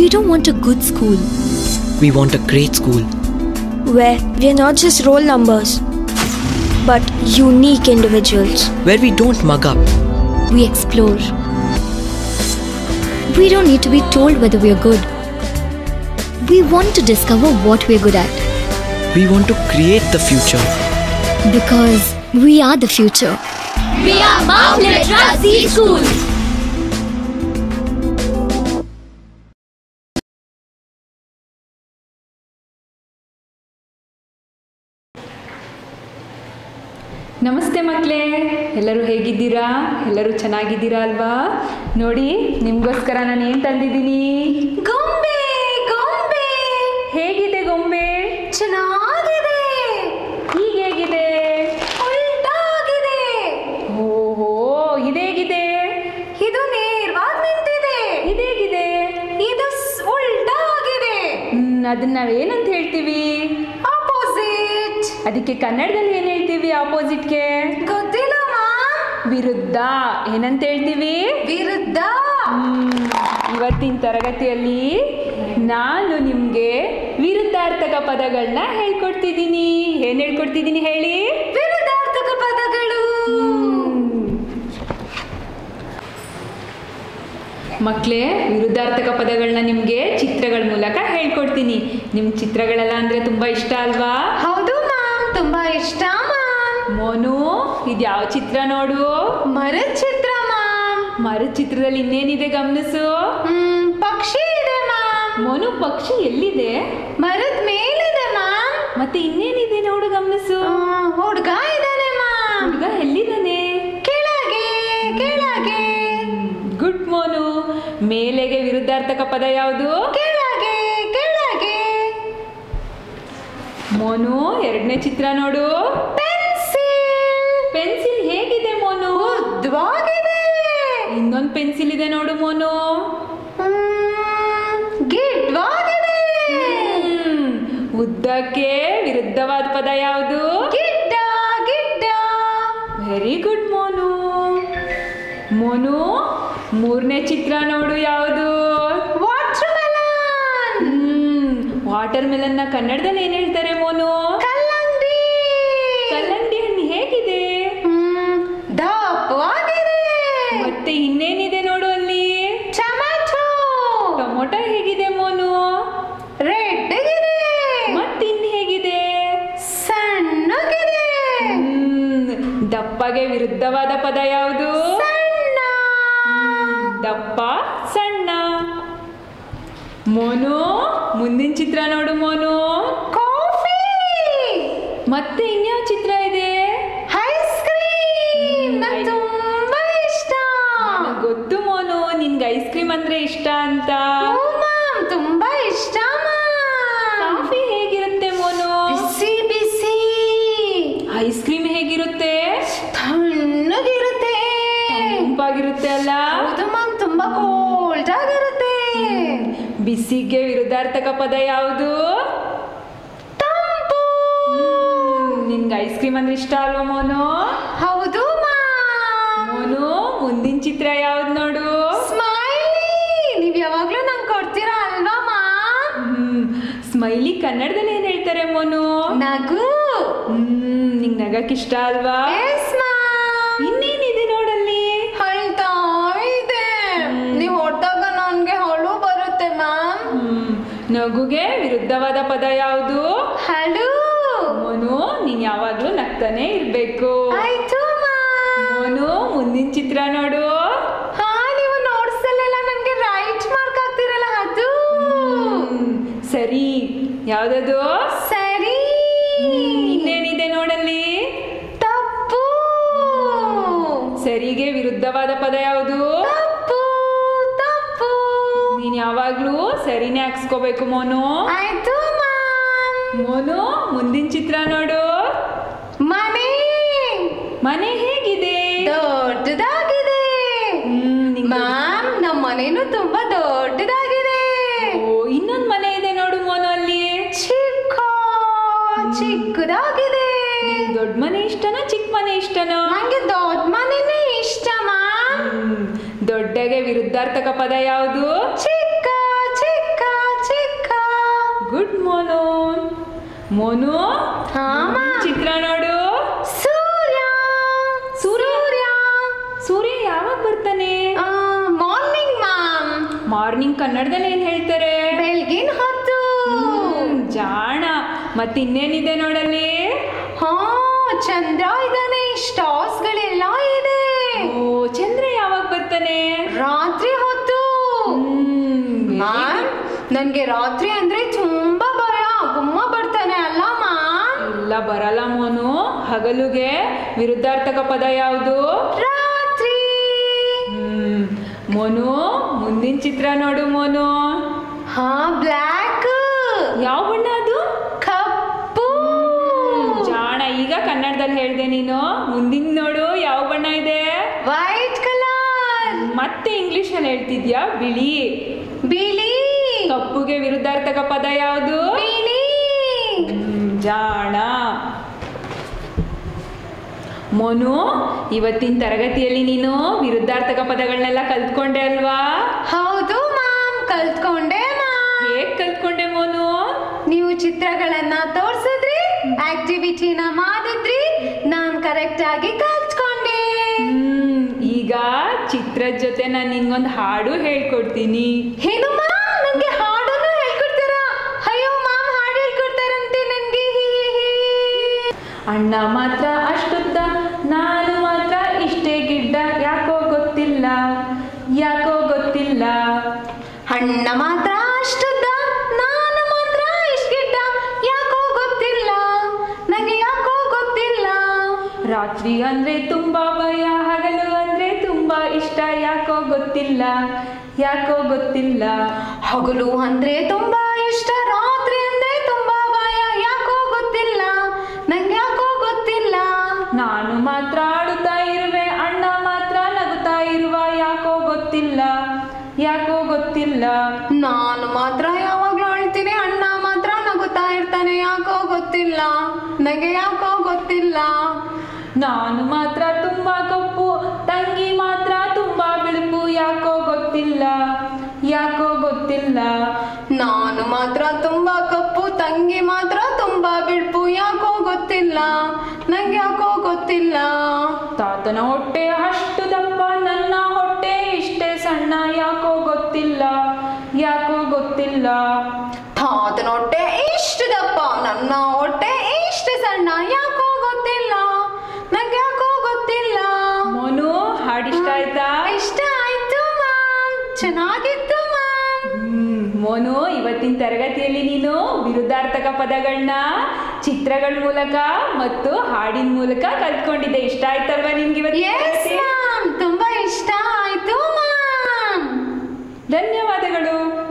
We don't want a good school We want a great school. where we are not just roll numbers, but unique individuals. Where we don't mug up. we explore. We don't need to be told whether we are good. We want to discover what we're good at We want to create the future. because we are the future. We are Mount Letra Z School. ನಮಸ್ತೆ ಮಕ್ಕಳೇ ಎಲ್ಲರೂ ಹೇಗಿದ್ದೀರಾ ಎಲ್ಲರೂ ಚೆನ್ನಾಗಿದ್ದೀರಾ ಅಲ್ವಾ ನೋಡಿ ನಿಮಗೋಸ್ಕರ ನಾನು ಏನು ತಂದಿದ್ದೀನಿ ಗೊಂಬೆ ಗೊಂಬೆ ಹೇಗಿದೆ ಗೊಂಬೆ ಚೆನ್ನಾಗಿದೆ ಈಗ ಹೇಗಿದೆ ಉಲ್ಟಾಗಿದೆ ಓಹೋ ಇದೇಗಿದೆ ಇದು ನೇರವಾಗಿ ನಿಂತಿದೆ ಇದೇಗಿದೆ ಇದು ಸ್- ಉಲ್ಟಾಗಿದೆ ಹ್ಮ್, ಅದನ್ನ ನಾವೇನಂತ ಹೇಳ್ತೀವಿ ಆಪೋಸಿಟ್ ಅದಕ್ಕೆ ಕನ್ನಡದಲ್ಲಿ ಏನು ಹೇಳ್ತೀವಿ ಆಪೋಸಿಟ್ಗೆ ಗೊತ್ತಿಲ್ಲ ಮಾಮ್ ವಿರುದ್ಧ ಏನಂತ ಹೇಳ್ತೀವಿ ವಿರುದ್ಧ ಹ್ಮ್, ಇವತ್ತಿನ ತರಗತಿಯಲ್ಲಿ ನಾನು ನಿಮಗೆ ವಿರುದ್ಧಾರ್ಥಕ ಪದಗಳನ್ನ ಹೇಳ್ಕೊಡ್ತಿದ್ದೀನಿ ಏನು ಹೇಳ್ಕೊಡ್ತಿದ್ದೀನಿ ಹೇಳಿ ವಿರುದ್ಧಾರ್ಥಕ ಪದಗಳು ಮಕ್ಕಳೇ ವಿರುದ್ಧಾರ್ಥಕ ಪದಗಳನ್ನ ನಿಮಗೆ ಚಿತ್ರಗಳ ಮೂಲಕ ಹೇಳ್ಕೊಡ್ತೀನಿ ನಿಮ್ಮ ಚಿತ್ರಗಳೆಲ್ಲ ಅಂದರೆ ತುಂಬ ಇಷ್ಟ ಅಲ್ವಾ ಹೌದು ಮಾಮ್ ತುಂಬಾ ಇಷ್ಟ ಮಾಮ್ ಮೋನು ಇದು ಯಾವ ಚಿತ್ರ ನೋಡು ಮರದ ಚಿತ್ರ ಮಾಮ್ ಮರದ ಚಿತ್ರದಲ್ಲಿ ಇನ್ನೇನಿದೆ ಗಮನಿಸು ಹ್ಮ್ ಪಕ್ಷಿ ಇದೆ ಮಾಮ್ ಮೋನು ಪಕ್ಷಿ ಎಲ್ಲಿದೆ ಮರದ ಮೇಲಿದೆ ಮಾಮ್ ಮತ್ತೆ ಇನ್ನೇನಿದೆ ನೋಡು ಗಮನಿಸು ಹುಡ್ಗ ಇದ್ದಾನೆ ಮಾಮ್ ಹುಡುಗ ಎಲ್ಲಿದ್ದಾನೆ ಕೆಳಗೆ ಕೆಳಗೆ ಗುಡ್ ಮೋನು ಮೇಲೆಗೆ ವಿರುದ್ಧಾರ್ಥಕ ಪದ ಯಾವುದು ಕೆಳಗೆ ಕೆಳಗೆ ಮೋನು ಎರಡನೇ ಚಿತ್ರ ನೋಡು ಪೆನ್ಸಿಲ್ ಪೆನ್ಸಿಲ್ ಹೇಗಿದೆ ಮೋನು ಉದ್ದವಾಗಿದೆ ಇನ್ನೊಂದು ಪೆನ್ಸಿಲ್ ಇದೆ ನೋಡು ಮೋನು ಹ್ಮ್, ಗಿಡ್ವಾಗಿದೆ ಹ್ಮ್. ಉದ್ದಕ್ಕೆ ವಿರುದ್ಧವಾದ ಪದ ಯಾವುದು ಗಿಡ್ಡ ಗಿಡ್ಡ ವೆರಿ ಗುಡ್ ಮೋನು ಮೋನು ಮೂರನೇ ಚಿತ್ರ ನೋಡು ಯಾವುದು ವಾಟರ್ಮೆಲನ್ ಹ್ಮ್ ವಾಟರ್ ಮೆಲನ್ನ ಕನ್ನಡದಲ್ಲಿ ಏನ್ ಹೇಳ್ತಾರೆ ಮೋನು ಕಲ್ಲಂಗಡಿ ಕಲ್ಲಂಗಡಿ ಹಣ್ಣು ಹೇಗಿದೆ ಹ್ಮ್, ದಪ್ಪವಾಗಿದೆ ಮತ್ತೆ ಇನ್ನೇನಿದೆ ನೋಡು ಅಲ್ಲಿ ಟೊಮ್ಯಾಟೊ ಟೊಮೊಟೊ ಹೇಗಿದೆ ಮೋನು ರೆಡ್ ಇದೆ ಮತ್ತಿನ್ ಹೇಗಿದೆ ಸಣ್ಣಗಿದೆ ಹ್ಮ್ ದಪ್ಪಗೆ ವಿರುದ್ಧವಾದ ಪದ ಯಾವುದು ಸಣ್ಣ ದಪ್ಪ ಸಣ್ಣ ಮೋನು ಮುಂದಿನ ಚಿತ್ರ ನೋಡು ಮೋನು ಕಾಫಿ ಮತ್ತೆ ಇನ್ಯಾವ ಚಿತ್ರ ಇದೆ ಐಸ್ ಕ್ರೀಮ್ ನಂಗೆ ತುಂಬಾ ಇಷ್ಟ ನನಗ್ ಗೊತ್ತು ಮೋನು ನಿನ್ಗೆ ಐಸ್ ಕ್ರೀಮ್ ಅಂದ್ರೆ ಇಷ್ಟ ಅಂತ ಹ್ಞೂ ಮಾಮ್ ತುಂಬಾ ಇಷ್ಟ ಮಾಮ್ ಕಾಫಿ ಹೇಗಿರುತ್ತೆ ಮೋನು ಬಿಸಿ ಬಿಸಿ ಐಸ್ ಕ್ರೀಮ್ ಹೇಗಿರುತ್ತೆ ತಣ್ಣಗಿರುತ್ತೆ ತಂಪಾಗಿರುತ್ತೆ ಅಲ್ಲ ಹೌದು ಮಾಮ್ ತುಂಬಾ ಕೋಲ್ಡ್ ಆಗಿರುತ್ತೆ ಬಿಸಿಗೆ ವಿರುದ್ಧಾರ್ಥಕ ಪದ ಯಾವುದು ತಂಪು ನಿನ್ಗೆ ಐಸ್ ಕ್ರೀಮ್ ಅಂದ್ರೆ ಇಷ್ಟ ಅಲ್ವಾ ಮೋನು ಹೌದು ಮಾಮ್ ಮೋನು ಮುಂದಿನ ಚಿತ್ರ ಯಾವ್ದು ನೋಡು ಸ್ಮೈಲಿ ನೀವ್ ಯಾವಾಗ್ಲೂ ನಂಗೆ ಕೊಡ್ತೀರಾ ಅಲ್ವಾ ಮಾಮ್ ಹ್ಮ್ ಸ್ಮೈಲಿ ಕನ್ನಡದಲ್ಲಿ ಏನ್ ಹೇಳ್ತಾರೆ ಮೋನು ನಗು ಹ್ಮ್ ನಿಂಗ್ ನಗಕ್ ಇಷ್ಟ ಅಲ್ವಾ ಎಸ್ ಮಾಮ್ ಇನ್ನೇನಿದೆ ನೋಡಲ್ಲಿ ಅಳ್ತಾ ಇದೆ ನೀವ್ ಹೊಟ್ಟಾಗ ನನ್ಗೆ ಹಳು ಬರುತ್ತೆ ಮ್ಯಾಮ್ ಹ್ಮ್ ನಗುಗೆ ವಿರುದ್ಧವಾದ ಪದ ಯಾವುದು ಹಳು ಮೋನು ನೀನ್ ಯಾವಾಗ್ಲೂ ನಗ್ತಾನೆ ಇರ್ಬೇಕು ಆಯ್ತು ಮ್ಯಾಮ್ ಮೋನು ಮುಂದಿನ ಚಿತ್ರ ನೋಡು ಹಾ ನೀವು ನೋಡ್ಸಲೆಲ್ಲ ನನ್ಗೆ ರೈಟ್ ಮಾರ್ಕ್ ಆಗ್ತಿರಲ್ಲ ಅದು ಹ್ಮ್, ಸರಿ ಯಾವ್ದದು ಸರಿ ಇನ್ನೇನಿದೆ ನೋಡಲ್ಲಿ ತಪ್ಪು ಸರಿಗೆ ವಿರುದ್ಧವಾದ ಪದ ಯಾವುದು ತಪ್ಪು ತಪ್ಪು ನೀನ್ ಯಾವಾಗ್ಲೂ ಸರಿನೇ ಹಾಕ್ಸ್ಕೋಬೇಕು ಮೋನು ಆಯ್ತು ಮ್ಯಾಮ್ ಮೋನು ಮುಂದಿನ ಚಿತ್ರ ನೋಡು ಮನೆ ಮನೆ ಹೇಗಿದೆ ದೊಡ್ಡದಾಗಿದೆ ಹ್ಮ್, ನಿಂಗ್ ಮ್ಯಾಮ್ ನಮ್ಮ ಮನೇನು ತುಂಬಾ ದೊಡ್ಡದಾಗಿದೆ ಓ ಇನ್ನೊಂದ್ ಮನೆ ಇದೆ ನೋಡು ಮೋನು ಅಲ್ಲಿ ಚಿಕ್ಕ ಚಿಕ್ಕದಾಗಿದೆ ದೊಡ್ಡ ಮನೆ ಇಷ್ಟನೋ ಚಿಕ್ಕ ಮನೆ ಇಷ್ಟನೋ ನಂಗೆ ದೊಡ್ಡ ಮನೆನೇ ಇಷ್ಟ ಮ್ಯಾಮ್ ಹ್ಮ್, ದೊಡ್ಡಗೆ ವಿರುದ್ಧಾರ್ಥಕ ಪದ ಯಾವುದು ಚಿಕ್ಕ ಚಿಕ್ಕ ಮೋನು ಹಾ, ಅಮ್ಮ. ಚಿತ್ರ ನೋಡು ಸೂರ್ಯ ಸೂರ್ಯ ಸೂರ್ಯ ಯಾವಾಗ ಬರ್ತಾನೆ ಮಾರ್ನಿಂಗ್ ಮ್ಯಾಮ್ ಮಾರ್ನಿಂಗ್ ಕನ್ನಡದಲ್ಲಿ ಏನ್ ಹೇಳ್ತಾರೆ ಬೆಳಗಿನ ಹೊತ್ತು ಹ್ಮ್, ಜಾಣ ಮತ್ತಿನ್ನೇನಿದೆ ನೋಡಲ್ಲಿ ಹಾ ಚಂದ್ರ ಇದ್ದಾನೆ ಸ್ಟಾರ್ಸ್ ಗಳೆಲ್ಲ ಇದೆ ಓ ಚಂದ್ರ ಯಾವಾಗ ಬರ್ತಾನೆ ರಾತ್ರಿ ಹೊತ್ತು ಮ್ಯಾಮ್ ನನ್ಗೆ ರಾತ್ರಿ ಅಂದ್ರೆ ತುಂಬಾ ಭಯ ಗುಮ್ಮ ಬರ್ತಾನೆ ಅಲ್ಲ ಮ್ಯಾಮ್ ಇಲ್ಲ ಬರಲ್ಲ ಮೋನು ಹಗಲುಗೆ ವಿರುದ್ಧಾರ್ಥಕ ಪದ ಯಾವುದು ರಾತ್ರಿ ಹ್ಮ್ ಮೋನು ಮುಂದಿನ ಚಿತ್ರ ನೋಡು ಮೋನು ಹಾ ಬ್ಲ್ಯಾಕ್ ಯಾವ ಬಣ್ಣ ಅದು ಕಪ್ಪು ಜಾಣ ಈಗ ಕನ್ನಡದಲ್ಲಿ ಹೇಳ್ದೆ ನೀನು ಮುಂದಿನ ನೋಡು ಯಾವ ಬಣ್ಣ ಇದೆ ವೈಟ್ ಕಲರ್ ಮತ್ತೆ ಇಂಗ್ಲಿಷ್ ಅಲ್ಲಿ ಹೇಳ್ತಿದ್ಯಾ ಬಿಳಿ ಬಿಳಿ ಕಪ್ಪುಗೆ ವಿರುದ್ಧಾರ್ಥಕ ಪದ ಯಾವುದು ಬಿಳಿ ಹ್ಮ್, ಜಾಣ ಮೋನು ಇವತ್ತಿನ ತರಗತಿಯಲ್ಲಿ ನೀನು ವಿರುದ್ಧಾರ್ಥಕ ಪದಗಳನ್ನೆಲ್ಲ ಕಲ್ತ್ಕೊಂಡೆ ಅಲ್ವಾ ಹೌದು ಮ್ಯಾಮ್ ಕಲ್ತ್ಕೊಂಡೆ ಮ್ಯಾಮ್ ಹೇಗ್ ಕಲ್ತ್ಕೊಂಡೆ ಮೋನು ನೀವು ಚಿತ್ರಗಳನ್ನ ತೋರ್ಸಿದ್ರಿ ಆಕ್ಟಿವಿಟಿನ ಮಾಡಿದ್ರಿ ನಾನ್ ಕರೆಕ್ಟ್ ಆಗಿ ಕಲ್ತ್ಕೊಂಡೆ ಹ್ಮ್ ಈಗ ಚಿತ್ರದ ಜೊತೆ ನಾನು ನಿಂಗೊಂದು ಹಾಡು ಹೇಳ್ಕೊಡ್ತೀನಿ ಏನು ಮ್ಯಾಮ್ ನಂಗೆ ಹಾಡನ್ನು ಹೇಳ್ಕೊಡ್ತೀರಾ ಅಯ್ಯೋ ಮ್ಯಾಮ್ ಹಾಡು ಹೇಳ್ಕೊಡ್ತಾರಂತೆ ನನ್ಗೆ ಹಿ, ಹಿ, ಹಿ. ಅಣ್ಣ ಮಾತ್ರ ಅಷ್ಟುದ್ದ ನಾನು ಮಾತ್ರ ಇಷ್ಟೇ ಗಿಡ್ಡ ಯಾಕೋ ಗೊತ್ತಿಲ್ಲ ಯಾಕೋ ಗೊತ್ತಿಲ್ಲ ಅಣ್ಣ ಮಾತ್ರ ಅಷ್ಟುದ್ದ ನಾನು ಮಾತ್ರ ಇಷ್ಟ್ ಗಿಡ್ಡ ಯಾಕೋ ಗೊತ್ತಿಲ್ಲ ನಂಗೆ ಯಾಕೋ ಗೊತ್ತಿಲ್ಲ ರಾತ್ರಿ ಅಂದ್ರೆ ತುಂಬಾ ಭಯ ಹಗಲು ಅಂದ್ರೆ ತುಂಬಾ ಇಷ್ಟ ಯಾಕೋ ಗೊತ್ತಿಲ್ಲ ಯಾಕೋ ಗೊತ್ತಿಲ್ಲ ಹಗಲು ಅಂದ್ರೆ ತುಂಬಾ ಇಷ್ಟ ರಾತ್ರಿ ಅಂದ್ರೆ ತುಂಬಾ ಭಯ ಯಾಕೋ ಗೊತ್ತಿಲ್ಲ ನಂಗೆ ಯಾಕೋ ಗೊತ್ತಿಲ್ಲ ನಾನು ಮಾತ್ರ ಆಡುತ್ತಾ ಇರುವೆ ಅಣ್ಣ ಮಾತ್ರ ನಗುತ್ತಾ ಇರುವ ಯಾಕೋ ಗೊತ್ತಿಲ್ಲ ಯಾಕೋ ಗೊತ್ತಿಲ್ಲ ನಾನು ಮಾತ್ರ ಯಾವಾಗ್ಲೂ ಅಳ್ತೀನಿ ಅಣ್ಣ ಮಾತ್ರ ನಗುತ್ತಾ ಇರ್ತಾನೆ ಯಾಕೋ ಗೊತ್ತಿಲ್ಲ ನಂಗೆ ಯಾಕೋ ಗೊತ್ತಿಲ್ಲ ನಾನು ಮಾತ್ರ ತುಂಬಾ ಕಪ್ಪು ತಂಗಿ ಮಾತ್ರ ತುಂಬಾ ಬಿಳುಪು ಯಾಕೋ ಗೊತ್ತಿಲ್ಲ ಯಾಕೋ ಗೊತ್ತಿಲ್ಲ ನಾನು ಮಾತ್ರ ತುಂಬಾ ಕಪ್ಪು ತಂಗಿ ಮಾತ್ರ ತುಂಬಾ ಬಿಡ್ಪು ಯಾಕೋ ಗೊತ್ತಿಲ್ಲ ನಂಗೆ ಯಾಕೋ ಗೊತ್ತಿಲ್ಲ ತಾತನ ಹೊಟ್ಟೆ ಅಷ್ಟು ದಪ್ಪ ನನ್ನ ಹೊಟ್ಟೆ ಇಷ್ಟೇ ಸಣ್ಣ ಯಾಕೋ ಗೊತ್ತಿಲ್ಲ ಯಾಕೋ ಗೊತ್ತಿಲ್ಲ ತಾತನ ಹೊಟ್ಟೆ ಇಷ್ಟು ದಪ್ಪ ನನ್ನ ಹೊಟ್ಟೆ ಇಷ್ಟು ಸಣ್ಣ ಯಾಕೋ ಗೊತ್ತಿಲ್ಲ ನಂಗೆ ಯಾಕೋ ಗೊತ್ತಿಲ್ಲ ಮೋನು ಹಾಡಿಷ್ಟ ಆಯ್ತಾ ಇಷ್ಟ ಆಯ್ತು ಮ್ಯಾಮ್ ಚೆನ್ನಾಗಿತ್ತು ಮ್ಯಾಮ್ ಹ್ಮ್, ಮೋನು ಇವತ್ತಿನ ತರಗತಿಯಲ್ಲಿ ನೀನು ವಿರುದ್ಧಾರ್ಥಕ ಪದಗಳನ್ನ ಚಿತ್ರಗಳ ಮೂಲಕ ಮತ್ತು ಹಾಡಿನ ಮೂಲಕ ಕಲ್ತ್ಕೊಂಡಿದ್ದೆ ಇಷ್ಟ ಆಯ್ತಲ್ವಾ ನಿಮ್ಗೆ ಇವತ್ತು ಎಸ್ ತರಗತಿ? ಮ್ಯಾಮ್ ತುಂಬಾ ಇಷ್ಟ ಆಯ್ತು ಮ್ಯಾಮ್ ಧನ್ಯವಾದಗಳು